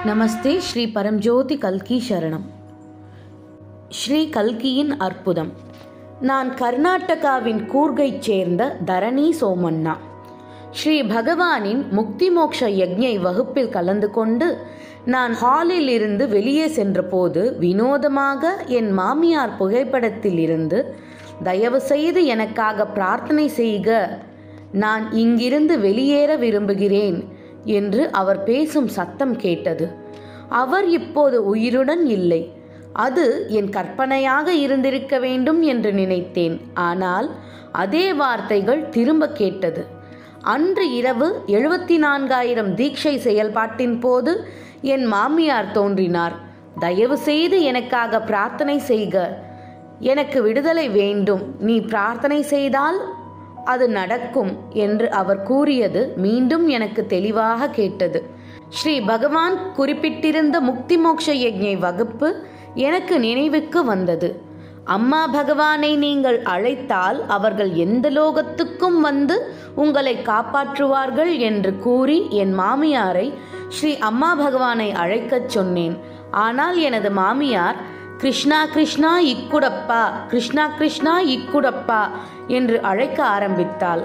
நமஸ்தே ஸ்ரீ பரம்ஜோதி கல்கி சரணம் ஸ்ரீ கல்கியின் அற்புதம் நான் கர்நாடகாவின் கூர்கைச் சேர்ந்த தரணி சோமண்ணா ஸ்ரீ பகவானின் முக்தி மோக்ஷ யக்ஞை வகுப்பில் கலந்து கொண்டு நான் ஹாலில் இருந்து வெளியே சென்றபோது வினோதமாக என் மாமியார் புகைப்படத்தில் இருந்து தயவு செய்து எனக்காக பிரார்த்தனை செய்க நான் இங்கிருந்து வெளியேற விரும்புகிறேன் என்று அவர் பேசும் சத்தம் கேட்டது அவர் இப்போது உயிருடன் இல்லை அது என் கற்பனையாக இருந்திருக்க வேண்டும் என்று நினைத்தேன் ஆனால் அதே வார்த்தைகள் திரும்ப கேட்டது அன்று இரவு எழுபத்தி நான்காயிரம் தீட்சை செயல்பாட்டின் போது என் மாமியார் தோன்றினார் தயவு செய்து எனக்காக பிரார்த்தனை செய்க எனக்கு விடுதலை வேண்டும் நீ பிரார்த்தனை செய்தால் அது நடக்கும் என்று அவர் கூறியது மீண்டும் எனக்கு தெளிவாக கேட்டது ஸ்ரீ பகவான் குறிப்பிட்டிருந்த முக்தி மோக்ஷ யக்ஞை வகுப்பு எனக்கு நினைவுக்கு வந்தது அம்மா பகவானை நீங்கள் அழைத்தால் அவர்கள் எந்த லோகத்துக்கும் வந்து உங்களை காப்பாற்றுவார்கள் என்று கூறி என் மாமியாரை ஸ்ரீ அம்மா பகவானை அழைக்கச் சொன்னேன் ஆனால் எனது மாமியார் கிருஷ்ணா கிருஷ்ணா இக்குடப்பா கிருஷ்ணா கிருஷ்ணா இக்குடப்பா என்று அழைக்க ஆரம்பித்தாள்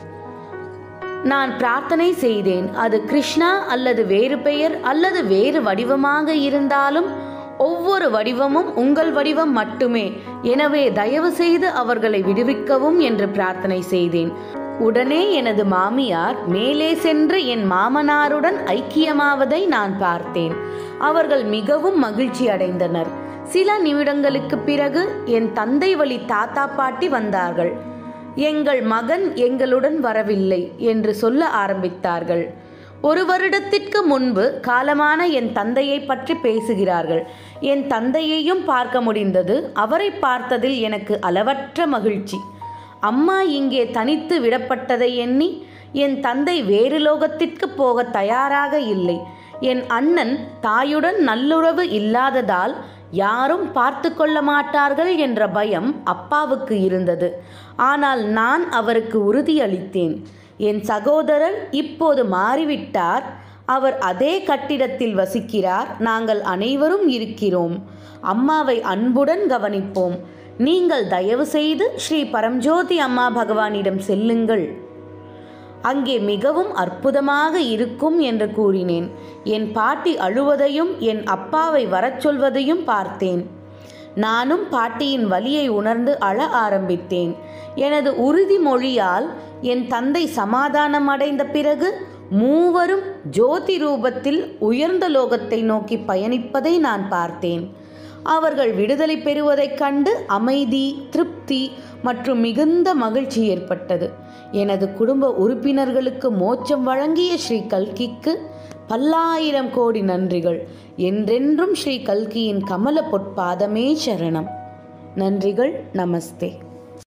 நான் பிரார்த்தனை செய்தேன் அது கிருஷ்ணா அல்லது வேறு பெயர் அல்லது வேறு வடிவமாக இருந்தாலும் ஒவ்வொரு வடிவமும் உங்கள் வடிவம் மட்டுமே எனவே தயவு செய்து அவர்களை விடுவிக்கவும் என்று பிரார்த்தனை செய்தேன் உடனே எனது மாமியார் மேலே சென்று என் மாமனாருடன் ஐக்கியமாவதை நான் பார்த்தேன் அவர்கள் மிகவும் மகிழ்ச்சி அடைந்தனர் சில நிமிடங்களுக்கு பிறகு என் தந்தை வழி தாத்தா பாட்டி வந்தார்கள் எங்கள் மகன் எங்களுடன் வரவில்லை என்று சொல்ல ஆரம்பித்தார்கள் ஒரு வருடத்திற்கு முன்பு காலமான என் தந்தையை பற்றி பேசுகிறார்கள் என் தந்தையையும் பார்க்க முடிந்தது அவரை பார்த்ததில் எனக்கு அளவற்ற மகிழ்ச்சி அம்மா இங்கே தனித்து விடப்பட்டதை எண்ணி என் தந்தை வேறு லோகத்திற்கு போக தயாராக இல்லை என் அண்ணன் தாயுடன் நல்லுறவு இல்லாததால் யாரும் பார்த்து கொள்ள மாட்டார்கள் என்ற பயம் அப்பாவுக்கு இருந்தது ஆனால் நான் அவருக்கு உறுதியளித்தேன் என் சகோதரர் இப்போது மாறிவிட்டார் அவர் அதே கட்டிடத்தில் வசிக்கிறார் நாங்கள் அனைவரும் இருக்கிறோம் அம்மாவை அன்புடன் கவனிப்போம் நீங்கள் தயவு செய்து ஸ்ரீ பரம்ஜோதி அம்மா பகவானிடம் செல்லுங்கள் அங்கே மிகவும் அற்புதமாக இருக்கும் என்று கூறினேன் என் பாட்டி அழுவதையும் என் அப்பாவை வரச் சொல்வதையும் பார்த்தேன் நானும் பாட்டியின் வலியை உணர்ந்து அழ ஆரம்பித்தேன் எனது உறுதிமொழியால் என் தந்தை சமாதானம் அடைந்த பிறகு மூவரும் ஜோதி ரூபத்தில் உயர்ந்த லோகத்தை நோக்கி பயணிப்பதை நான் பார்த்தேன் அவர்கள் விடுதலை பெறுவதைக் கண்டு அமைதி திருப்தி மற்றும் மிகுந்த மகிழ்ச்சி ஏற்பட்டது எனது குடும்ப உறுப்பினர்களுக்கு மோட்சம் வழங்கிய ஸ்ரீ கல்கிக்கு பல்லாயிரம் கோடி நன்றிகள் என்றென்றும் ஸ்ரீ கல்கியின் கமல பொற்பாதமே சரணம் நன்றிகள் நமஸ்தே